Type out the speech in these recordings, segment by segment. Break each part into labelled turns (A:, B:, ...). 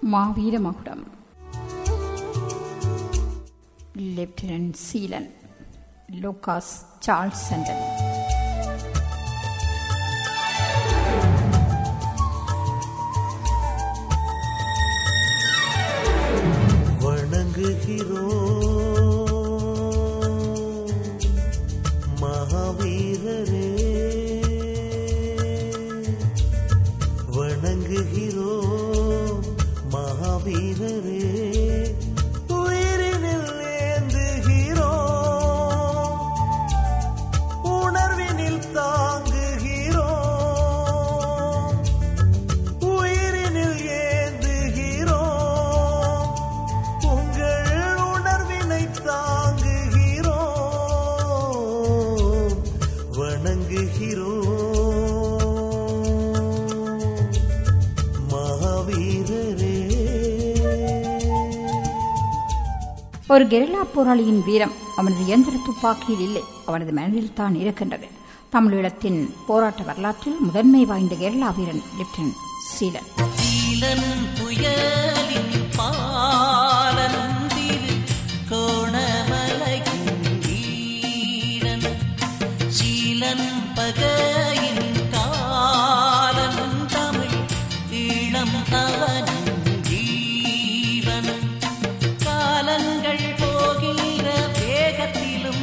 A: மாவீர மகுடம் lieutenant Seelan Lucas Charles சென்டன்
B: வணங்குகிறோம் மகாவீரரே வணங்குகிறோம் மகாவீரரே உயிரினில் ஏந்துகிறோம் உணர்வினில் தாங்குகிறோம் உயிரினில் ஏந்துகிறோம் உங்கள் உணர்வினை தாங்குகிறோம் வணங்குகிறோம் மகாவீரரே
A: ஒரு கெரில்லா போராளியின் வீரம் அவனது இயந்திர துப்பாக்கியில் இல்லை அவனது மனதில் தான் இருக்கின்றது தமிழீழத்தின் போராட்ட வரலாற்றில் முதன்மை வாய்ந்த கெரில்லா வீரன் லெப்டினன்ட் சீலன்
C: சீலன் புயலின் பாலன் திரு கோணமலையின் வீரன் சீலன் பகையின் காலன் தமிழ் ஈழம் அவனின் ஜீவன் காலங்கள் போகிற வேகத்திலும்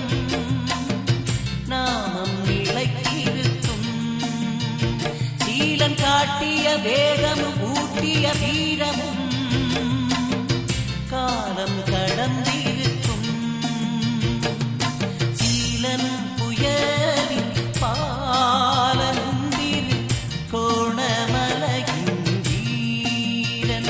C: நாமம் நிலைத்திருக்கும் சீலன் காட்டிய வேகமும் ஊட்டிய வீரமும் காலம் கடந்திருக்கும் சீலன் புயலின் பாலந்திரு கோணமலையின் வீரன்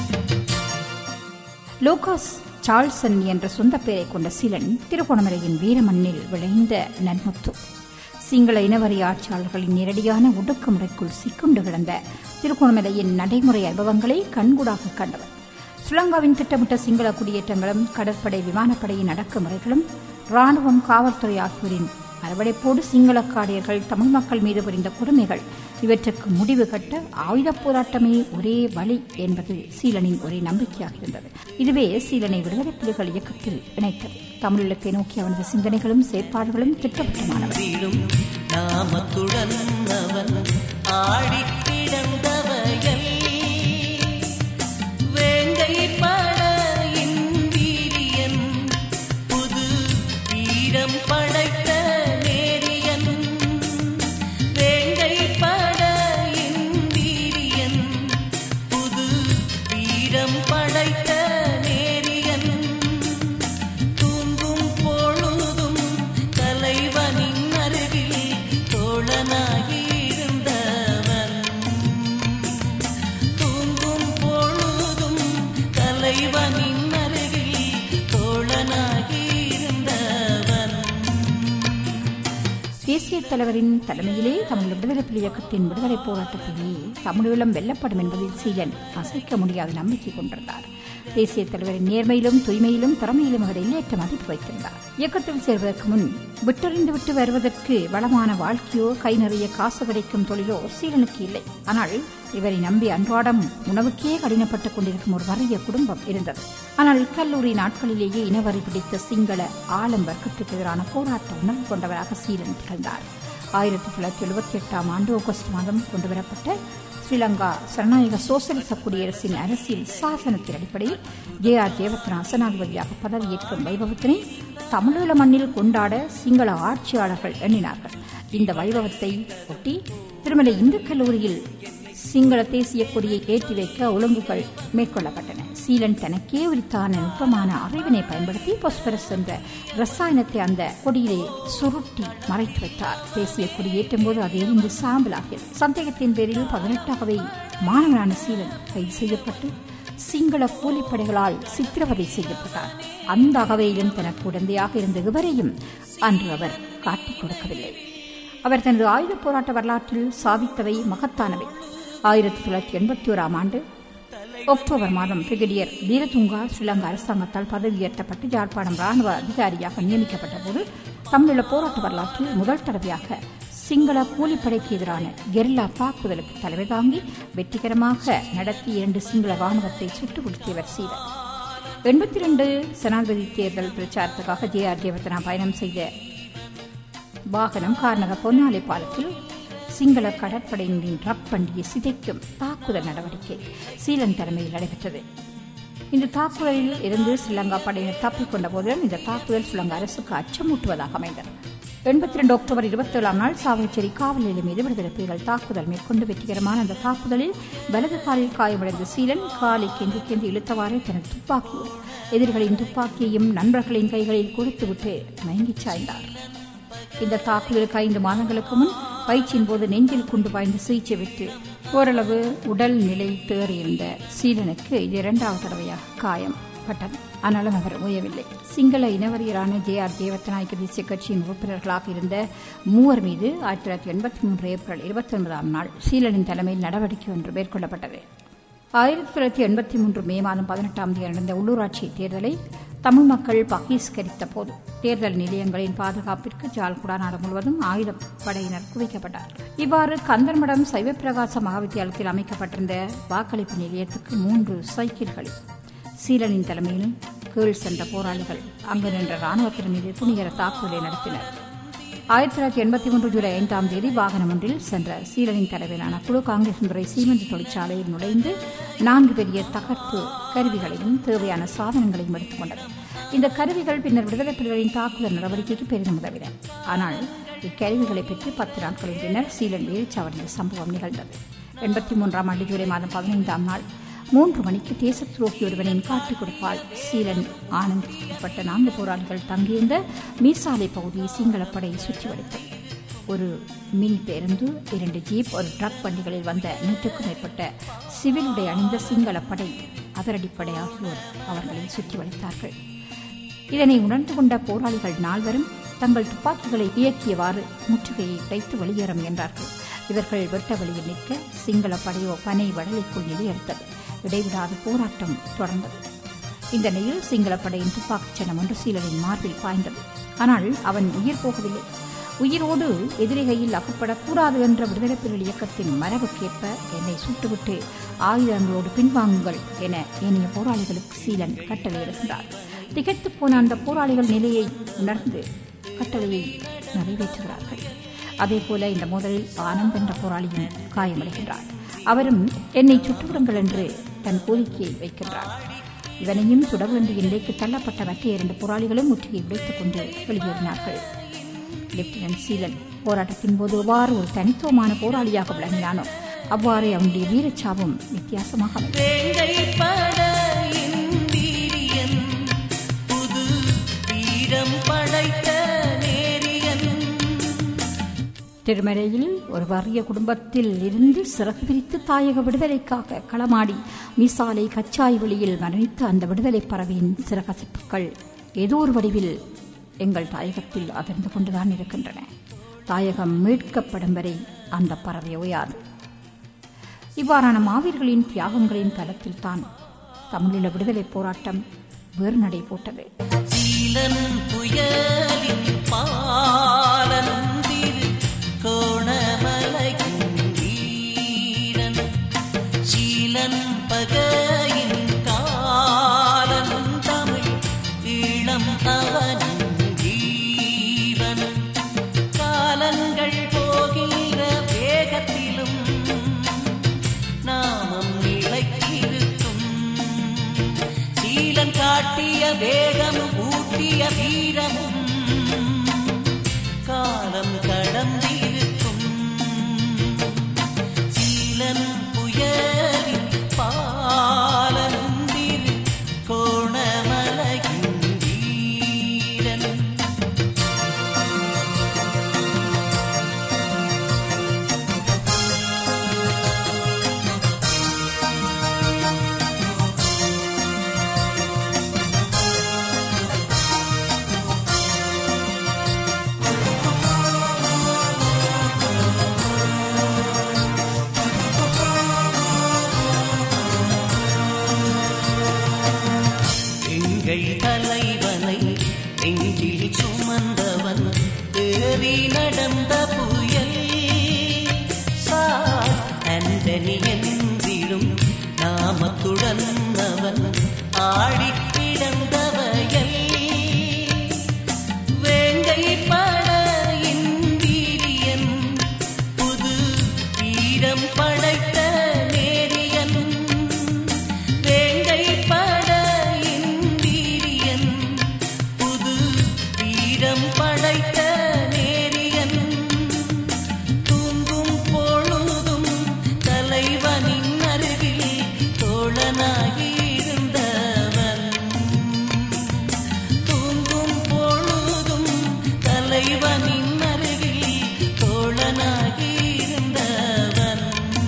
A: லோகாஸ் சார்ல்சன் என்ற சொந்த பெயரை கொண்ட சீலன் திருகோணமலையின் வீரமண்ணில் விளைந்த நன்முத்து சிங்கள இனவரி ஆட்சியாளர்களின் நேரடியான ஒடுக்குமுறைக்குள் சிக்குண்டு கிடந்த திருகோணமலையின் நடைமுறை அனுபவங்களை கண்கூடாக கண்டவர் ஸ்ரீலங்காவின் திட்டமிட்ட சிங்கள குடியேற்றங்களும் கடற்படை விமானப்படையின் அடக்குமுறைகளும் ராணுவம் காவல்துறை ஆகியோரின் அரவணைப்போடு சிங்கள காடியர்கள் தமிழ் மக்கள் மீது புரிந்த கொடுமைகள் இவற்றுக்கு முடிவு கட்ட ஆயுதப் போராட்டமே ஒரே வழி என்பது சீலனின் ஒரே நம்பிக்கையாக இருந்தது இதுவே சீலனை விடுதலை புலிகள் இயக்கத்தில் இணைத்தது தமிழீழத்தை நோக்கி அவனது சிந்தனைகளும் செயற்பாடுகளும் திட்டவட்டமானவை
C: வீடும் நாமத்துடன் அவன் ஆடிக் கிடந்த வயல் வேங்கை படையின் வீரியன் புது வீரம் படைத்த நேரியன் வேங்கை படையின் வீரியன் புது வீரம் படைத்த நேரியன் தூங்கும் பொழுதும் தலைவனின் அருகில் தோழனாயிருந்தவன் தூங்கும் பொழுதும் தலைவனின் அருகில் தோழனாயிருந்தவன்
A: தேசிய தலைவரின் தலைமையிலே தமிழ் விடுதலை புலி இயக்கத்தின் விடுதலை போராட்டத்திலே தமிழீழம் வெல்லப்படும் என்பதில் சீலன் அசைக்க முடியாத நம்பிக்கை கொண்டிருந்தார் தேசிய தலைவரின் நேர்மையிலும் தூய்மையிலும் திறமையிலும் அவர் எல்லையற்ற மதிப்பு வைத்திருந்தார் இயக்கத்தில் சேர்வதற்கு முன் விட்டறிந்து விட்டு வருவதற்கு வளமான வாழ்க்கையோ கை நிறைய காசு கிடைக்கும் தொழிலோ சீலனுக்கு இல்லை ஆனால் இவரை நம்பி அன்றாடம் உணவுக்கே கடினப்பட்டுக் கொண்டிருக்கும் ஒரு வறிய குடும்பம் இருந்தது ஆனால் கல்லூரி நாட்களிலேயே இனவரி பிடித்த சிங்கள ஆளும் வர்க்கத்துக்கு எதிரான போராட்ட உணர்வு கொண்டவராக சீலன் திகழ்ந்தார் ஆயிரத்தி தொள்ளாயிரத்தி எழுபத்தி எட்டாம் ஆண்டு ஆகஸ்ட் மாதம் கொண்டுவரப்பட்ட ஸ்ரீலங்கா ஜனநாயக சோசலிச குடியரசின் அரசியல் சாசனத்தின் அடிப்படையில் ஜே ஆர் ஜெயவர்த்தனா ஜனாதிபதியாக பதவியேற்கும் வைபவத்தினை தமிழீழ மண்ணில் கொண்டாட சிங்கள ஆட்சியாளர்கள் எண்ணினார்கள் இந்த வைபவத்தை ஒட்டி திருமலை இந்து கல்லூரியில் சிங்கள தேசிய கொடியை ஏற்றி வைக்க ஒழுங்குகள் மேற்கொள்ளப்பட்டன சீலன் தனக்கே உரித்தான நுட்பமான அறிவினை பயன்படுத்தி பொஸ்பரஸ் என்ற ரசாயனத்தை அந்த கொடியிலே சுருட்டி மறைத்து வைத்தார் தேசிய கொடி ஏற்றும் போது அது எரிந்து சாம்பலாகியது சந்தேகத்தின் பேரில் பதினெட்டாகவே மாணவனான சீலன் கைது செய்யப்பட்டு சிங்கள கூலிப்படைகளால் சித்திரவதை செய்யப்பட்டார் அந்த அகவையிலும் தனக்கு உடந்தையாக இருந்த இவரையும் அன்று அவர் காட்டிக் கொடுக்கவில்லை அவர் தனது ஆயுத போராட்ட வரலாற்றில் சாதித்தவை மகத்தானவை ஆயிரத்தி தொள்ளாயிரத்தி எண்பத்தி ஓராம் ஆண்டு அக்டோபர் மாதம் பிரிகேடியர் வீரதுங்கா ஸ்ரீலங்கா அரசாங்கத்தால் பதவியேற்றப்பட்டு யாழ்ப்பாணம் ராணுவ அதிகாரியாக நியமிக்கப்பட்ட போது தமிழீழ போராட்ட வரலாற்றில் முதல் தடவையாக சிங்கள கூலிப்படைக்கு எதிரான கெரில்லா தாக்குதலுக்கு தலைமை தாங்கி வெற்றிகரமாக நடத்தி இரண்டு சிங்கள ராணுவத்தை சுட்டுக் வீழ்த்தியவர் சீலன் எண்பத்தி இரண்டு ஜனாதிபதி தேர்தல் பிரச்சாரத்துக்காக ஜே ஆர் ஜெயவர்தனா பயணம் செய்த வாகனம் கார்நக பொன்னாலை பாலத்தில் சிங்கள கடற்படையினரின் ரப் வண்டியை சிதைக்கும் தாக்குதல் நடவடிக்கை சீலன் தலைமையில் நடைபெற்றது இந்த தாக்குதலில் இருந்து ஸ்ரீலங்கா படையினர் தப்பிக்கொண்ட போதிலும் இந்த தாக்குதல் ஸ்ரீலங்கா அரசுக்கு அச்சமூட்டுவதாக அமைந்தது எண்பத்தி ரெண்டு அக்டோபர் இருபத்தி ஏழாம் நாள் சாவகச்சேரி காவல் நிலையம் மீது விடுதலை புலிகள் தாக்குதல் மேற்கொண்டு வெற்றிகரமான அந்த தாக்குதலில் வலது காலில் காயமடைந்த சீலன் காலை கெந்தி கெந்தி இழுத்தவாறே தனது துப்பாக்கியோடு எதிரிகளின் துப்பாக்கியையும் நண்பர்களின் கைகளில் கொடுத்துவிட்டு மயங்கிச் சாய்ந்தார் இந்த தாக்குதலுக்கு ஐந்து மாதங்களுக்கு முன் பயிற்சியின் போது நெஞ்சில் குண்டு பாய்ந்து சிகிச்சை பெற்று ஓரளவு உடல் நிலை தேறியிருந்த சீலனுக்கு இது இரண்டாவது தடவையாக காயம் பட்டது ஆனாலும் அவர் ஓயவில்லை சிங்கள இனவரியரான ஜே ஆர் தேவத்தநாயக்க தேசிய கட்சியின் உறுப்பினர்களாக இருந்த மூவர் மீது ஆயிரத்தி தொள்ளாயிரத்தி எண்பத்தி மூன்று ஏப்ரல் இருபத்தி ஒன்பதாம் நாள் சீலனின் தலைமையில் நடவடிக்கை ஒன்று மேற்கொள்ளப்பட்டது ஆயிரத்தி தொள்ளாயிரத்தி எண்பத்தி மூன்று மே மாதம் பதினெட்டாம் தேதி நடந்த உள்ளூராட்சி தேர்தலை தமிழ் மக்கள் பகிஷ்கரித்த போது தேர்தல் நிலையங்களின் பாதுகாப்பிற்கு ஜால்குடா நாடு முழுவதும் ஆயுதப் படையினர் குவிக்கப்பட்டார் இவ்வாறு கந்தர்மடம் சைவப்பிரகாச மகாவித்தியாலயத்தில் அமைக்கப்பட்டிருந்த வாக்களிப்பு நிலையத்துக்கு மூன்று சைக்கிள்களில் சீலனின் தலைமையிலும் கீழ் சென்ற போராளிகள் அங்கு நின்ற ராணுவத்தினர் மீது துணிகர தாக்குதலை நடத்தினர் ஆயிரத்தி தொள்ளாயிரத்தி எண்பத்தி மூன்று ஜூலை ஐந்தாம் தேதி வாகனம் ஒன்றில் சென்ற சீலனின் தலைமையிலான குழு காங்கிரஸ் துறை சீமெண்ட் தொழிற்சாலையில் நுழைந்து நான்கு பெரிய தகர்ப்பு கருவிகளையும் தேவையான சாதனங்களையும் எடுத்துக் கொண்டது இந்த கருவிகள் பின்னர் விடுதலை புலிகளின் தாக்குதல் நடவடிக்கைக்கு பெரிதும் உதவின ஆனால் இக்கருவிகளை பெற்று பத்து நாட்களின் பின்னர் சீலன் வீழ்ச்சாவடிந்த சம்பவம் நிகழ்ந்தது எண்பத்தி மூன்றாம் ஆண்டு ஜூலை மாதம் பதினைந்தாம் நாள் மூன்று மணிக்கு தேச துரோகி ஒருவனின் காட்டிக் கொடுப்பால் சீலன் ஆனந்த் உட்பட்ட நான்கு போராளிகள் தங்கியிருந்த மீசாலை பகுதியை சிங்களப்படை சுற்றி வளைத்தது ஒரு மினி பேருந்து இரண்டு ஜீப் ஒரு ட்ரக் வண்டிகளில் வந்த நூற்றுக்கும் மேற்பட்ட சிவில் உடை அணிந்த சிங்களப்படை அதிரடிப்படை ஆகியோர் அவர்களை சுற்றி வளைத்தார்கள் இதனை உணர்ந்து கொண்ட போராளிகள் நால்வரும் தங்கள் துப்பாக்கிகளை இயக்கியவாறு முற்றுகையை உடைத்து வெளியேற முயன்றார்கள் இவர்கள் வெட்ட வழியில் நிற்க சிங்கள படையோ பனை வடலைக்குள் நிலையெடுத்தது இடைவிடாத போராட்டம் தொடர்ந்தது இந்த நிலையில் சிங்கள படையின் துப்பாக்கிச் சனம் ஒன்று சீலனின் மார்பில் பாய்ந்தது ஆனால் அவன் உயிர் போகவில்லை உயிரோடு எதிரிகையில் அகப்படக்கூடாது என்ற விடுதலை புலிகள் இயக்கத்தின் மரபுக்கேற்ப என்னை சுட்டுவிட்டு ஆயுதங்களோடு பின்வாங்குங்கள் என ஏனைய போராளிகளுக்கு சீலன் கட்டளையிடுகின்றார் திகைத்து போன அந்த போராளிகள் நிலையை உணர்ந்து கட்டளையை நிறைவேற்றுகிறார்கள் அதேபோல இந்த மோதலில் ஆனந்த் என்ற போராளியும் காயமடைகின்றார் அவரும் என்னை சுட்டுவிடுங்கள் என்று தன் கோரிக்கையை வைக்கின்றார் இவனையும் சுட வேண்டிய நிலைக்கு தள்ளப்பட்ட மற்ற இரண்டு போராளிகளும் முற்றுகை உடைத்துக் கொண்டு வெளியேறினார்கள் லெப்டினன்ட் சீலன் போராட்டத்தின் போது எவ்வாறு ஒரு தனித்துவமான போராளியாக விளங்கினானோ அவ்வாறே அவனுடைய வீரச்சாவும் வித்தியாசமாக அமைந்தது.
C: வேங்கை படையின் வீரியன் புது வீரம் படைத்த நேரியன்
A: திருமலையில் ஒரு வறிய குடும்பத்தில் இருந்து சிறகு விரித்து தாயக விடுதலைக்காக களமாடி மீசாலை கச்சாய் வெளியில் மரணித்த அந்த விடுதலை பறவையின் சிறகசிப்புகள் ஏதோ ஒரு வடிவில் எங்கள் தாயகத்தில் அதிர்ந்து கொண்டுதான் இருக்கின்றன தாயகம் மீட்கப்படும் வரை அந்த பறவை ஓயாது இவ்வாறான மாவீரர்களின் தியாகங்களின் தளத்தில் தான் தமிழீழ விடுதலை போராட்டம் வேறு நடை போட்டது
C: சீலன் புயலின் பாலன் திரு கோணமலையின் வீரன் சீலன் பகையின் காலன் தமிழ் ஈழம் அவனின் ஜீவன் காலங்கள் போகிற வேகத்திலும் நாமம் நிலைத்திருக்கும் சீலன் காட்டிய வேகமும் ஊட்டிய வீரமும் காலம் கடந்திருக்கும் சீலன் புயலின் பாலந்திரு கோணமலையின் வீரன் எங்கள் தலைவனை நெஞ்சில் சுமந்தவன் ஏறி நடந்த புயல் சோழன் அவன் ஆடிக் கிடந்த வயல் வேங்கை பட இந்திரியன் புது வீரம் படைத்த நேரியன் வேங்கை பட இந்திரியன் புது வீரம் படைத்த நேரியன் தூங்கும் பொழுதும் தலைவனின் அருகில் தோழனாகியிருந்தவன் தூங்கும் பொழுதும் தலைவனின் அருகில் தோழனாகியிருந்தவன்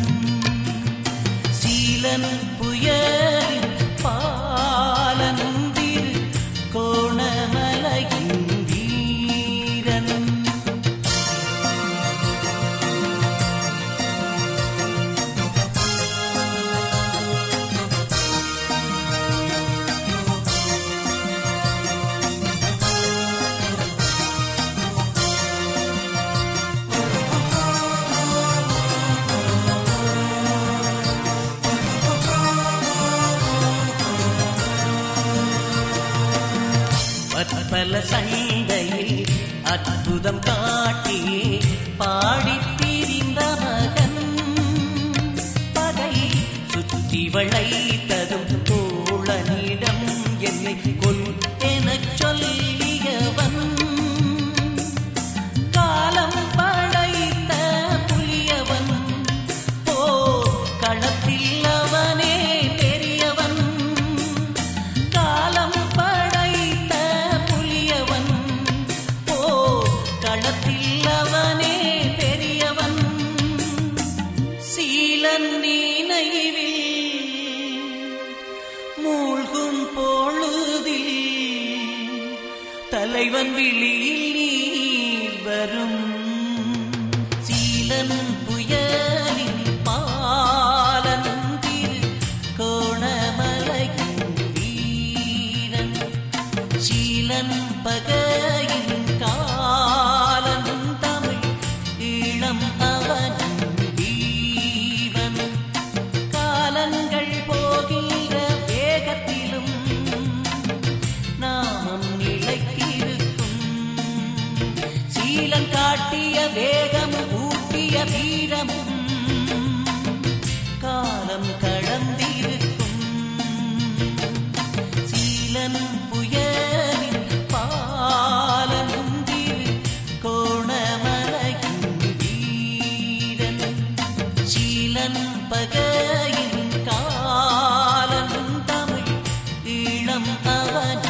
C: சீலன் புயலின் பாலனந்திரு கோணமலையின் வீரன் பற்பல சண்டையில் அற்புதம் காட்டி பாடித் திரிந்த மகன் பகை சுற்றி வளைத்ததும் தோழனிடம் என்னை கொல் எனச் சொல்லியவன் காலம் படைத்த புலியவன் ஓ களத்தில் அவனே பெரியவன் காலம் படைத்த புலியவன் ஓ களத்தில் அவனே பெரியவன் சீலன் நினைவில் மூழ்கும் பொழுதில் தலைவன் விழியில் நீர் வரும் சீலன் புயலின் பாலன் திரு கோணமலையின் வீரன் சீலன் பகையின் காலன் தமிழ் ஈழம் அவன் வீரன் காலங்கள் போகிற வேகத்திலும் நாமம் நிலைத்திருக்கும் சீலன் காட்டிய வேகமும் ஊட்டிய வீரமும் காலம் கடந்திருக்கும் சீலன் புயலின் பாலனும் திரு கோணமலையின் வீரன் சீலன் பகையின் காலனும் தமிழ் ஈழம் அவன்